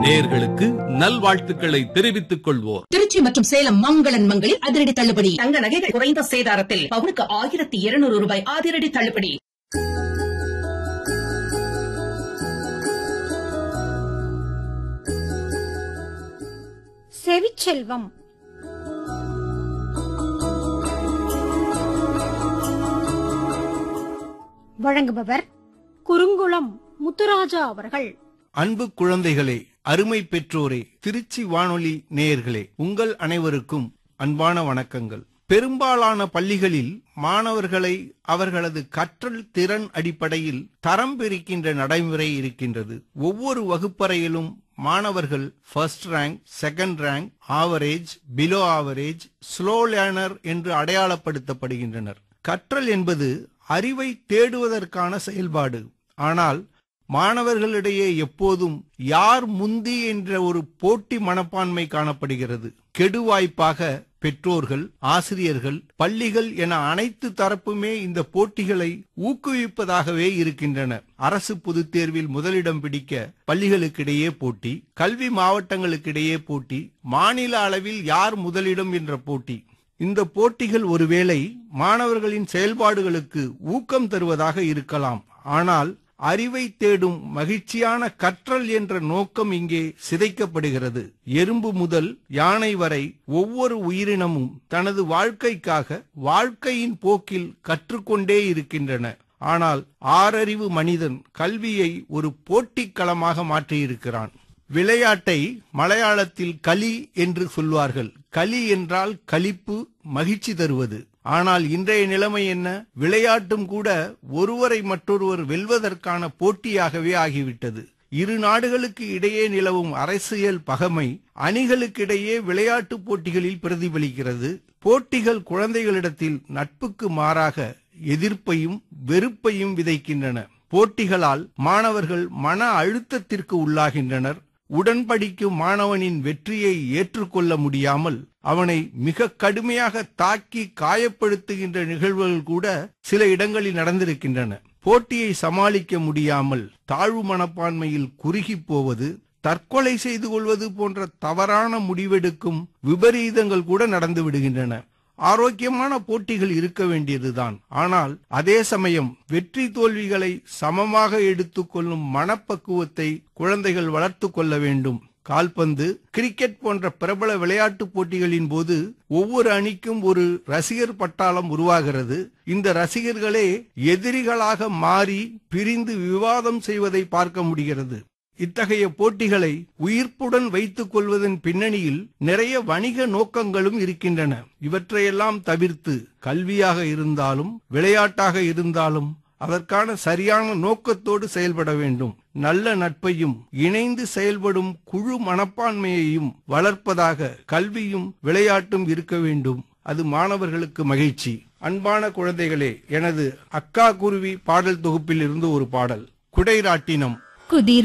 நேர்களுக்கு நல்வாழ்த்துக்களை தெரிவித்துக் கொள்வோர் திருச்சி மற்றும் சேலம் மங்களன் மங்களில் அதிரடி தள்ளுபடி தங்க நகைகள் குறைந்த சேதாரத்தில் பவுனுக்கு ஆயிரத்தி இருநூறு ரூபாய் அதிரடி தள்ளுபடி செவிச்செல்வம் வழங்குபவர் குறுங்குளம் முத்துராஜா அவர்கள் அன்பு குழந்தைகளே அருமை பெற்றோரே திருச்சி வானொலி நேயர்களே உங்கள் அனைவருக்கும் அன்பான வணக்கங்கள் பெரும்பாலான பள்ளிகளில் மாணவர்களை அவர்களது கற்றல் திறன் அடிப்படையில் தரம் பிரிக்கின்ற நடைமுறை இருக்கின்றது ஒவ்வொரு வகுப்பறையிலும் மாணவர்கள் first rank second rank average below average slow learner என்று அடையாளப்படுத்தப்படுகின்றனர் கற்றல் என்பது அறிவை தேடுவதற்கான செயல்பாடு ஆனால் மாணவர்களிடையே எப்போதும் யார் முந்தி என்ற ஒரு போட்டி மனப்பான்மை காணப்படுகிறது கெடுவாய்ப்பாக பெற்றோர்கள் ஆசிரியர்கள் பள்ளிகள் என அனைத்து தரப்புமே இந்த போட்டிகளை ஊக்குவிப்பதாகவே இருக்கின்றன அரசு பொதுத் தேர்வில் முதலிடம் பிடிக்க பள்ளிகளுக்கிடையே போட்டி கல்வி மாவட்டங்களுக்கிடையே போட்டி மாநில அளவில் யார் முதலிடம் என்ற போட்டி இந்த போட்டிகள் ஒருவேளை மாணவர்களின் செயல்பாடுகளுக்கு ஊக்கம் தருவதாக இருக்கலாம் ஆனால் அறிவை தேடும் மகிழ்ச்சியான கற்றல் என்ற நோக்கம் இங்கே சிதைக்கப்படுகிறது எறும்பு முதல் யானை வரை ஒவ்வொரு உயிரினமும் தனது வாழ்க்கைக்காக வாழ்க்கையின் போக்கில் கற்றுக்கொண்டே இருக்கின்றன ஆனால் ஆறறிவு மனிதன் கல்வியை ஒரு போட்டிக் களமாக மாற்றியிருக்கிறான் விளையாட்டை மலையாளத்தில் களி என்று சொல்வார்கள் களி என்றால் களிப்பு மகிழ்ச்சி தருவது ஆனால் இன்றைய நிலைமை என்ன விளையாட்டும் கூட ஒருவரை மற்றொருவர் வெல்வதற்கான போட்டியாகவே ஆகிவிட்டது இரு நாடுகளுக்கு இடையே நிலவும் அரசியல் பகமை அணிகளுக்கிடையே விளையாட்டுப் போட்டிகளில் பிரதிபலிக்கிறது போட்டிகள் குழந்தைகளிடத்தில் நட்புக்கு மாறாக எதிர்ப்பையும் வெறுப்பையும் விதைக்கின்றன போட்டிகளால் மாணவர்கள் மன அழுத்தத்திற்கு உள்ளாகின்றனர் உடன்படிக்கும் மாணவனின் வெற்றியை ஏற்றுக்கொள்ள முடியாமல் அவனை மிக கடுமையாக தாக்கி காயப்படுத்துகின்ற நிகழ்வுகள் கூட சில இடங்களில் நடந்திருக்கின்றன போட்டியை சமாளிக்க முடியாமல் தாழ்வு மனப்பான்மையில் குறுகி போவது தற்கொலை செய்து கொள்வது போன்ற தவறான முடிவெடுக்கும் விபரீதங்கள் கூட நடந்து விடுகின்றன ஆரோக்கியமான போட்டிகள் இருக்க வேண்டியதுதான் ஆனால் அதே சமயம் வெற்றி தோல்விகளை சமமாக எடுத்துக்கொள்ளும் மனப்பக்குவத்தை குழந்தைகள் வளர்த்து கொள்ள வேண்டும் கால்பந்து கிரிக்கெட் போன்ற பிரபல விளையாட்டுப் போட்டிகளின் போது ஒவ்வொரு அணிக்கும் ஒரு ரசிகர் பட்டாளம் உருவாகிறது இந்த ரசிகர்களே எதிரிகளாக மாறி பிரிந்து விவாதம் செய்வதை பார்க்க முடிகிறது இத்தகைய போட்டிகளை உயிர்ப்புடன் வைத்துக் கொள்வதன் பின்னணியில் நிறைய வணிக நோக்கங்களும் இருக்கின்றன இவற்றையெல்லாம் தவிர்த்து கல்வியாக இருந்தாலும் விளையாட்டாக இருந்தாலும் அதற்கான சரியான நோக்கத்தோடு செயல்பட வேண்டும் நல்ல நட்பையும் இணைந்து செயல்படும் குழு மனப்பான்மையையும் வளர்ப்பதாக கல்வியும் விளையாட்டும் இருக்க வேண்டும் அது மாணவர்களுக்கு மகிழ்ச்சி அன்பான குழந்தைகளே எனது அக்கா குருவி பாடல் தொகுப்பில் இருந்து ஒரு பாடல் குடைராட்டினம் குதிரை